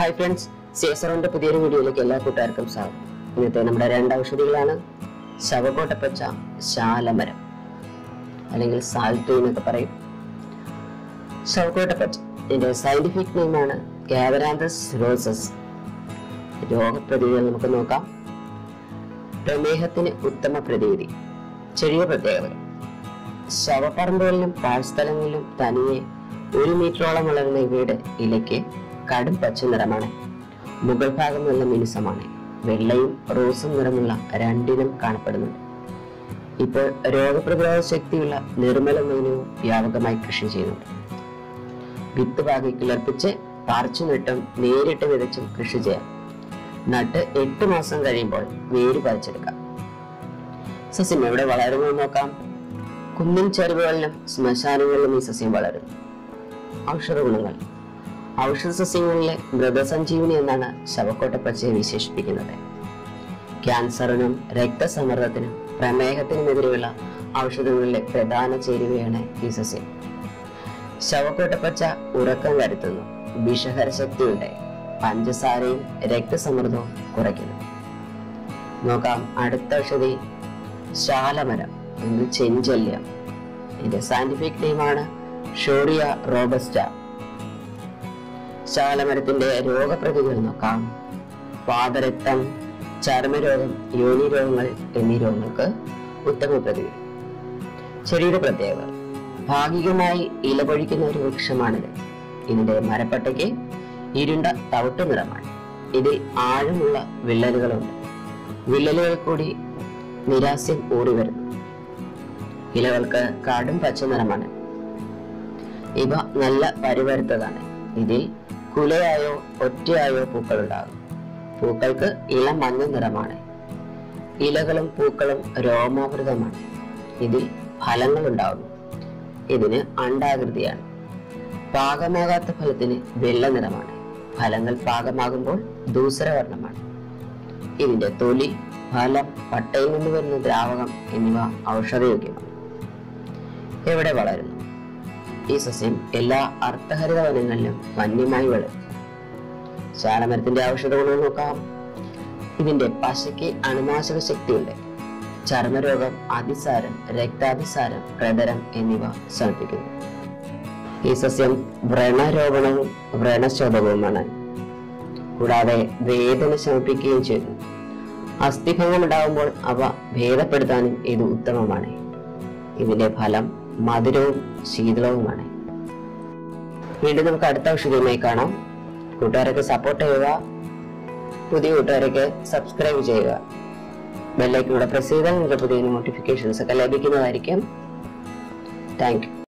hi friends സേസറിന്റെ പുതിയൊരു വീഡിയോയിലേക്ക് എല്ലാ കൂട്ടുകാർക്കും സ്വാഗതം ഇന്നത്തെ നമ്മുടെ രണ്ട് ഔഷധികളാണ് ശവകോട്ടപ്പച്ച ശാലമരം അല്ലെങ്കിൽ സാൽത്തു എന്നൊക്കെ പറയും ശവകോട്ടപ്പച്ച ഇതിന്റെ സയന്റിഫിക് നെയിമാണ് കാവരാന്തസ് റോസസ് രോഗപ്രതിവിധികൾ നമുക്ക് നോക്കാം പ്രമേഹത്തിന് ഉത്തമ പ്രതിവിധി ചെറിയ പ്രത്യേകതകൾ ശവപ്പറമ്പുകളിലും പാഴ്സ്ഥലങ്ങളിലും തനിയെ ഒരു മീറ്ററോളം വളരുന്ന ഇവയുടെ ഇലയ്ക്ക് കടും പച്ച നിറമാണ് മുകൾ ഭാഗം നല്ല മിനുസമാണ് വെള്ളയും റോസും നിറമുള്ള രണ്ടിനും കാണപ്പെടുന്നുണ്ട് ഇപ്പോൾ രോഗപ്രതിരോധ ശക്തിയുള്ള നിർമ്മല മീനവും വ്യാപകമായി കൃഷി ചെയ്യുന്നുണ്ട് വിത്ത് പാകി കിളർപ്പിച്ച് പറിച്ചു നട്ടും നേരിട്ട് വിതച്ചും കൃഷി ചെയ്യാം നട്ട് എട്ട് മാസം കഴിയുമ്പോൾ വേര് പറിച്ചെടുക്കാം സസ്യം എവിടെ വളരുമെന്ന് നോക്കാം കുന്നിൻ ചെരുവുകളിലും ശ്മശാനങ്ങളിലും ഈ സസ്യം വളരുന്നു ഔഷധ ഗുണങ്ങൾ ഔഷധ സസ്യങ്ങളിലെ മൃതസഞ്ജീവനി എന്നാണ് ശവക്കോട്ടപ്പച്ചയെ വിശേഷിപ്പിക്കുന്നത് ക്യാൻസറിനും രക്തസമ്മർദ്ദത്തിനും പ്രമേഹത്തിനുമെതിരെയുള്ള ഔഷധങ്ങളിലെ പ്രധാന ചേരുവയാണ് ഈ സസ്യം ശവക്കോട്ടപ്പച്ച ഉറക്കം വരുത്തുന്നു വിഷഹര ശക്തിയുടെ പഞ്ചസാരയും രക്തസമ്മർദ്ദവും കുറയ്ക്കുന്നു നോക്കാം അടുത്ത ഔഷധി ശാലമരം എന്ന് ചെഞ്ചല്യം ഇതിന്റെ സയന്റിഫിക് നെയിമാണ് ഷോറിയ റോബസ്റ്റ ശാലമരത്തിന്റെ രോഗപ്രതികൾ നോക്കാം പാദരക്തം ചർമ്മരോഗം യോനി രോഗങ്ങൾ എന്നീ രോഗങ്ങൾക്ക് ഉത്തമ പ്രതിവിധി ചെടിയുടെ പ്രത്യേകത ഭാഗികമായി ഇലപൊഴിക്കുന്ന ഒരു വൃക്ഷമാണിത് ഇതിന്റെ മരപ്പട്ടയ്ക്ക് ഇരുണ്ട തവിട്ട് നിറമാണ് ഇതിൽ ആഴമുള്ള വിള്ളലുകളുണ്ട് വിള്ളലുകൾ കൂടി നിരാസ്യം ഊറി വരുന്നു ഇലകൾക്ക് കാടും പച്ച നിറമാണ് ഇവ നല്ല പരിവരുത്തതാണ് ഇതിൽ കുലയായോ ഒറ്റയായോ പൂക്കൾ ഉണ്ടാകും പൂക്കൾക്ക് ഇളം മഞ്ഞ നിറമാണ് ഇലകളും പൂക്കളും രോമാവൃതമാണ് ഇതിൽ ഫലങ്ങൾ ഉണ്ടാകുന്നു ഇതിന് അണ്ടാകൃതിയാണ് പാകമാകാത്ത ഫലത്തിന് വെള്ള നിറമാണ് ഫലങ്ങൾ പാകമാകുമ്പോൾ ദൂസരവർണ്ണമാണ് ഇതിന്റെ തൊലി ഫലം പട്ടയിൽ നിന്ന് വരുന്ന ദ്രാവകം എന്നിവ ഔഷധയോഗ്യമാണ് എവിടെ വളരുന്നു ഈ സസ്യം എല്ലാ അർത്ഥഹരിത വനങ്ങളിലും വന്യമായി വളരും ശാലമരത്തിന്റെ ഔഷധ ഗുണം നോക്കാം ഇതിന്റെ പശയ്ക്ക് അണുനാശക ശക്തിയുണ്ട് ചർമ്മരോഗം അതിസാരം രക്താതിസാരം പ്രതരം എന്നിവ ശമിപ്പിക്കുന്നു ഈ സസ്യം വ്രണരോഗണവും വ്രണശോധകവുമാണ് കൂടാതെ വേദന ശമിപ്പിക്കുകയും ചെയ്യുന്നു അസ്ഥിഭംഗം ഉണ്ടാകുമ്പോൾ അവ ഭേദപ്പെടുത്താനും ഇത് ഉത്തമമാണ് ഇതിന്റെ ഫലം മധുരവും ശീതളവുമാണ് വീണ്ടും നമുക്ക് അടുത്ത ഔഷധിയുമായി കാണാം കൂട്ടുകാരൊക്കെ സപ്പോർട്ട് ചെയ്യുക പുതിയ കൂട്ടുകാരൊക്കെ സബ്സ്ക്രൈബ് ചെയ്യുക ബെല്ലൈക്കൂടെ പ്രസ് ചെയ്താൽ നിങ്ങൾക്ക് പുതിയ നോട്ടിഫിക്കേഷൻസ് ഒക്കെ ലഭിക്കുന്നതായിരിക്കും താങ്ക് യു